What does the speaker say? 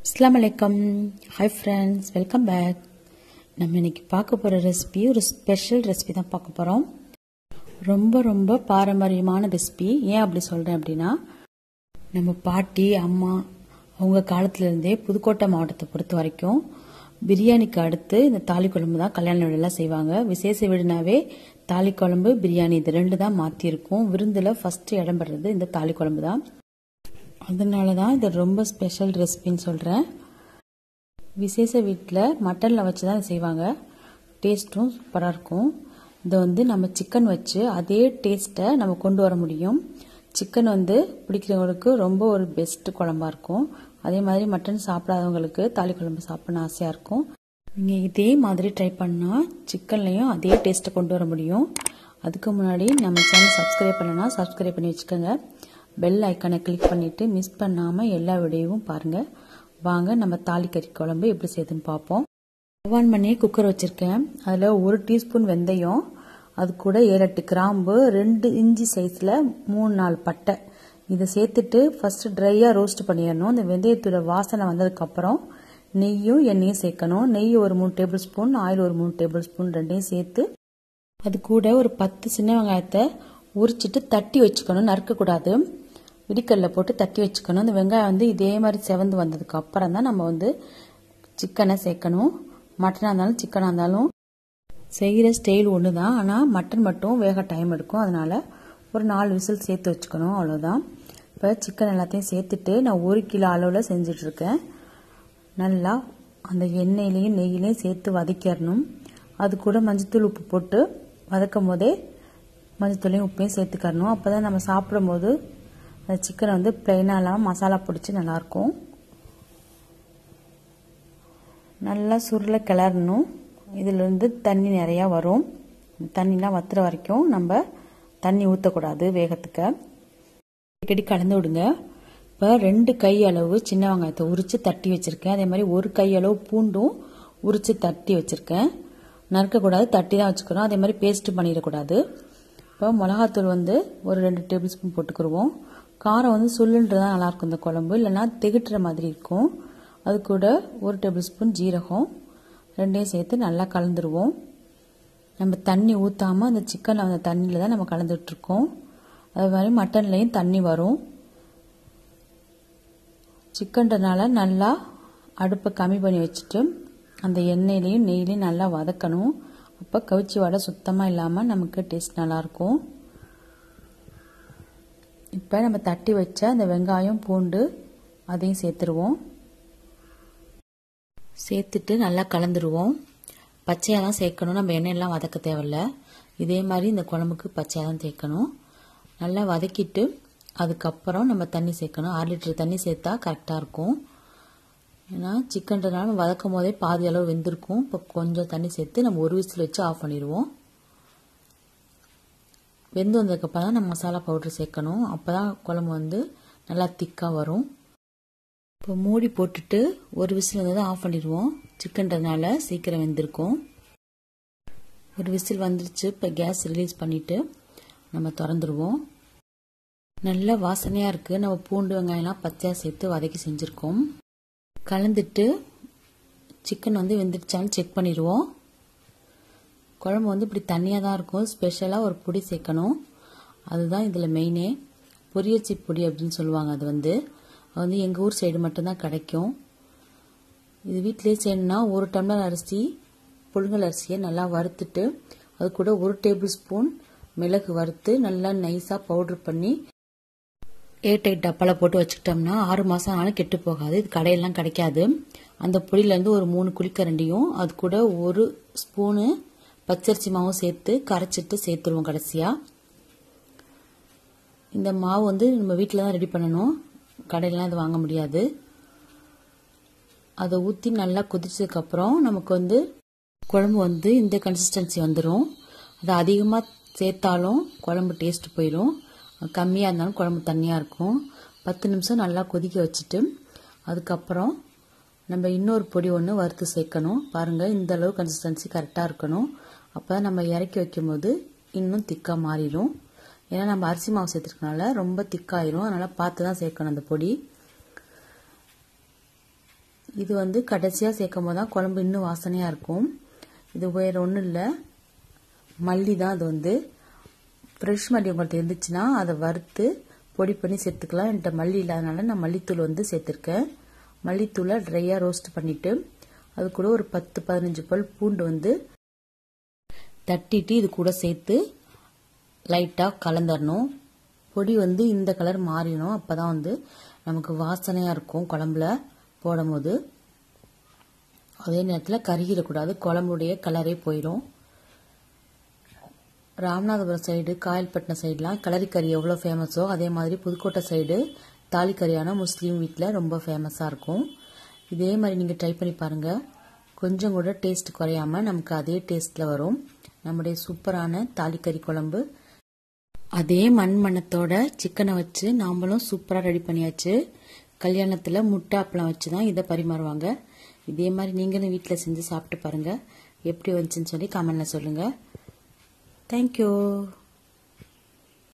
அஸ்லாம் வலைக்கம் hi friends welcome back நம்ம இன்னைக்கு பார்க்க போகிற ரெசிபி ஒரு ஸ்பெஷல் ரெசிபி தான் பார்க்க போகிறோம் ரொம்ப ரொம்ப பாரம்பரியமான ரெசிபி ஏன் அப்படி சொல்கிறேன் அப்படின்னா நம்ம பாட்டி அம்மா அவங்க காலத்துலேருந்தே புதுக்கோட்டை மாவட்டத்தை பொறுத்த வரைக்கும் பிரியாணிக்கு அடுத்து இந்த தாலி குழம்பு தான் கல்யாண வீடெல்லாம் செய்வாங்க விசேஷ வீடுனாவே தாலி குழம்பு பிரியாணி இது ரெண்டு தான் மாற்றிருக்கும் விருந்தில் ஃபஸ்ட்டு இடம் பெறது இந்த தாலி குழம்பு தான் அதனால தான் இது ரொம்ப ஸ்பெஷல் ரெசிபின்னு சொல்கிறேன் விசேஷ வீட்டில் மட்டனில் வச்சு தான் செய்வாங்க டேஸ்ட்டும் சூப்பராக இருக்கும் இதை வந்து நம்ம சிக்கன் வச்சு அதே டேஸ்ட்டை நம்ம கொண்டு வர முடியும் சிக்கன் வந்து பிடிக்கிறவங்களுக்கு ரொம்ப ஒரு பெஸ்ட் குழம்பா இருக்கும் அதே மாதிரி மட்டன் சாப்பிடாதவங்களுக்கு தாலி குழம்பு சாப்பிடணும் ஆசையாக இருக்கும் நீங்கள் இதே மாதிரி ட்ரை பண்ணால் சிக்கன்லேயும் அதே டேஸ்ட்டை கொண்டு வர முடியும் அதுக்கு முன்னாடி நம்ம சேனல் சப்ஸ்கிரைப் பண்ணனா சப்ஸ்கிரைப் பண்ணி வச்சுக்கோங்க பெல் ஐக்கானை கிளிக் பண்ணிவிட்டு மிஸ் பண்ணாமல் எல்லா வீடியோவும் பாருங்கள் வாங்க நம்ம தாலி கறி குழம்பு எப்படி செய்யுதுன்னு பார்ப்போம் ஆன் பண்ணி குக்கர் வச்சுருக்கேன் அதில் ஒரு டீஸ்பூன் வெந்தயம் அது கூட ஏழு எட்டு கிராம்பு ரெண்டு இஞ்சி சைஸில் மூணு நாலு பட்டை இதை சேர்த்துட்டு ஃபஸ்ட்டு ட்ரையாக ரோஸ்ட் பண்ணிடணும் இந்த வெந்தயத்தோட வாசனை வந்ததுக்கப்புறம் நெய்யும் எண்ணெயும் சேர்க்கணும் நெய் ஒரு மூணு டேபிள் ஸ்பூன் ஆயில் ஒரு மூணு டேபிள் ஸ்பூன் ரெண்டையும் சேர்த்து அது கூட ஒரு பத்து சின்ன வெங்காயத்தை உரிச்சிட்டு தட்டி வச்சுக்கணும் நறுக்கக்கூடாது இடிக்கல்ல போட்டு தட்டி வச்சுக்கணும் இந்த வெங்காயம் வந்து இதே மாதிரி செவந்து வந்ததுக்கு அப்புறம் தான் நம்ம வந்து சிக்கனை சேர்க்கணும் மட்டனாக இருந்தாலும் சிக்கனாக இருந்தாலும் செய்கிற ஸ்டைல் ஒன்று தான் ஆனால் மட்டன் மட்டும் வேக டைம் எடுக்கும் அதனால் ஒரு நாலு விசில் சேர்த்து வச்சுக்கணும் அவ்வளோதான் இப்போ சிக்கன் எல்லாத்தையும் சேர்த்துட்டு நான் ஒரு கிலோ அளவில் செஞ்சிட்ருக்கேன் நல்லா அந்த எண்ணெயிலையும் நெய்யிலையும் சேர்த்து வதக்கிடணும் அது கூட மஞ்சத்தூள் உப்பு போட்டு வதக்கும் போதே மஞ்சத்தூளையும் உப்பையும் சேர்த்துக்கறணும் அப்போ தான் நம்ம சாப்பிடும் போது அந்த சிக்கனை வந்து பிளெயினாக இல்லாமல் மசாலா பிடிச்சி நல்லாயிருக்கும் நல்லா சுருளை கிளறணும் இதிலிருந்து தண்ணி நிறையா வரும் தண்ணிலாம் வத்துற வரைக்கும் நம்ம தண்ணி ஊற்றக்கூடாது வேகத்துக்கு அடிக்கடி கலந்து விடுங்க இப்போ ரெண்டு கை அளவு சின்ன வெங்காயத்தை உரித்து தட்டி வச்சுருக்கேன் அதே மாதிரி ஒரு கை அளவு பூண்டும் உரித்து தட்டி வச்சுருக்கேன் நறுக்கக்கூடாது தட்டி தான் வச்சுக்கிறோம் அதே மாதிரி பேஸ்ட்டு பண்ணிடக்கூடாது இப்போ மிளகாத்தூள் வந்து ஒரு ரெண்டு டேபிள் ஸ்பூன் போட்டுக்கிடுவோம் காரம் வந்து சுல்லுன்றது தான் நல்லாயிருக்கும் இந்த குழம்பு இல்லைன்னா திகட்டுற மாதிரி இருக்கும் அது கூட ஒரு டேபிள் ஸ்பூன் ஜீரகம் ரெண்டையும் சேர்த்து நல்லா கலந்துருவோம் நம்ம தண்ணி ஊற்றாமல் அந்த சிக்கனில் அந்த தண்ணியில் தான் நம்ம கலந்துட்ருக்கோம் அது மாதிரி மட்டன்லேயும் தண்ணி வரும் சிக்கன்றனால நல்லா அடுப்பை கம்மி பண்ணி வச்சுட்டு அந்த எண்ணெயிலையும் நெய்லையும் நல்லா வதக்கணும் அப்போ கவிச்சி வடை சுத்தமாக இல்லாமல் நமக்கு டேஸ்ட் நல்லாயிருக்கும் இப்போ நம்ம தட்டி வச்ச அந்த வெங்காயம் பூண்டு அதையும் சேர்த்துருவோம் சேர்த்துட்டு நல்லா கலந்துருவோம் பச்சையாக தான் சேர்க்கணும் நம்ம எண்ணெயெல்லாம் வதக்க தேவையில்ல இதே மாதிரி இந்த குழம்புக்கு பச்சையாக தான் சேர்க்கணும் நல்லா வதக்கிட்டு அதுக்கப்புறம் நம்ம தண்ணி சேர்க்கணும் ஆறு லிட்டர் தண்ணி சேர்த்தா கரெக்டாக இருக்கும் ஏன்னா சிக்கன்றதுனால நம்ம வதக்கும் போதே பாதி அளவு வெந்திருக்கும் இப்போ கொஞ்சம் தண்ணி சேர்த்து நம்ம ஒரு விசில் வச்சு ஆஃப் பண்ணிடுவோம் வெந்து வந்ததுக்கப்புறம் தான் நம்ம மசாலா பவுடர் சேர்க்கணும் அப்போ தான் குழம்பு வந்து நல்லா திக்காக வரும் இப்போ மூடி போட்டுட்டு ஒரு விசில் வந்ததும் ஆஃப் பண்ணிடுவோம் சிக்கன்றதுனால சீக்கிரம் வெந்திருக்கும் ஒரு விசில் வந்துருச்சு இப்போ கேஸ் ரிலீஸ் பண்ணிவிட்டு நம்ம திறந்துருவோம் நல்ல வாசனையாக இருக்குது நம்ம பூண்டு வெங்காயம்லாம் பச்சையாக சேர்த்து வதக்கி செஞ்சுருக்கோம் கலந்துட்டு சிக்கன் வந்து வெந்துருச்சான்னு செக் பண்ணிடுவோம் குழம்பு வந்து இப்படி தண்ணியாக தான் இருக்கும் ஸ்பெஷலாக ஒரு பொடி சேர்க்கணும் அதுதான் இதில் மெயினே பொரியச்சி பொடி அப்படின்னு சொல்லுவாங்க அது வந்து அது வந்து எங்கள் ஊர் சைடு மட்டும்தான் கிடைக்கும் இது வீட்டிலே செய்யணும்னா ஒரு டம்ளர் அரிசி புழுங்கல் அரிசியை நல்லா வறுத்துட்டு அது கூட ஒரு டேபிள் ஸ்பூன் மிளகு வறுத்து நல்லா நைஸாக பவுட்ரு பண்ணி ஏர்டைட் டப்பாவில் போட்டு வச்சுக்கிட்டோம்னா ஆறு மாதம் ஆனாலும் கெட்டு போகாது இது கடையெல்லாம் கிடைக்காது அந்த பொடியிலேருந்து ஒரு மூணு குழிக்கரண்டியும் அது கூட ஒரு ஸ்பூனு பச்சரிசி மாவும் சேர்த்து கரைச்சிட்டு சேர்த்துருவோம் கடைசியாக இந்த மாவு வந்து நம்ம வீட்டில் தான் ரெடி பண்ணணும் கடையிலாம் இது வாங்க முடியாது அதை ஊற்றி நல்லா கொதிச்சதுக்கப்புறம் நமக்கு வந்து குழம்பு வந்து இந்த கன்சிஸ்டன்சி வந்துடும் அது அதிகமாக சேர்த்தாலும் குழம்பு டேஸ்ட் போயிடும் கம்மியாக இருந்தாலும் குழம்பு தண்ணியாக இருக்கும் பத்து நிமிஷம் நல்லா கொதிக்க வச்சுட்டு அதுக்கப்புறம் நம்ம இன்னொரு பொடி ஒன்று வறுத்து சேர்க்கணும் பாருங்கள் இந்த அளவு கன்சிஸ்டன்சி கரெக்டாக இருக்கணும் அப்போ நம்ம இறக்கி வைக்கும் போது இன்னும் திக்காக மாறிடும் ஏன்னா நம்ம அரிசி மாவு சேர்த்துருக்கனால ரொம்ப திக்காயிரும் அதனால் பார்த்து தான் சேர்க்கணும் அந்த பொடி இது வந்து கடைசியாக சேர்க்கும் போது தான் குழம்பு இன்னும் வாசனையாக இருக்கும் இது வேறு ஒன்றும் இல்லை மல்லி தான் அது வந்து ஃப்ரெஷ் மல்லி உங்கள்கிட்ட இருந்துச்சுன்னா அதை வறுத்து பொடி பண்ணி சேர்த்துக்கலாம் என்கிட்ட மல்லி இல்லாதனால நான் மல்லித்தூள் வந்து சேர்த்துருக்கேன் மல்லித்தூளை ட்ரையாக ரோஸ்ட் பண்ணிவிட்டு அது கூட ஒரு பத்து பதினஞ்சு பல் பூண்டு வந்து தட்டிட்டு இது கூட சேர்த்து லைட்டாக கலந்துடணும் பொடி வந்து இந்த கலர் மாறிடும் அப்போ தான் வந்து நமக்கு வாசனையாக இருக்கும் குழம்புல போடும்போது அதே நேரத்தில் கருகிடக்கூடாது குழம்புடைய கலரே போயிடும் ராமநாதபுரம் சைடு காயல்பட்டினம் சைடுலாம் கலரிக்கறி எவ்வளோ ஃபேமஸோ அதே மாதிரி புதுக்கோட்டை சைடு தாலிக்கறியான முஸ்லீம் வீட்டில் ரொம்ப ஃபேமஸாக இருக்கும் இதே மாதிரி நீங்கள் ட்ரை பண்ணி பாருங்கள் கொஞ்சம் கூட டேஸ்ட் குறையாமல் நமக்கு அதே டேஸ்ட்டில் வரும் நம்முடைய சூப்பரான தாலிக்கறி குழம்பு அதே மண் மணத்தோட சிக்கனை வச்சு நாமளும் சூப்பராக ரெடி பண்ணியாச்சு கல்யாணத்தில் முட்டை அப்பளம் வச்சு தான் இதை பரிமாறுவாங்க இதே மாதிரி நீங்களும் வீட்டில் செஞ்சு சாப்பிட்டு பாருங்கள் எப்படி வந்துச்சுன்னு சொல்லி கமெண்டில் சொல்லுங்கள் தேங்க்யூ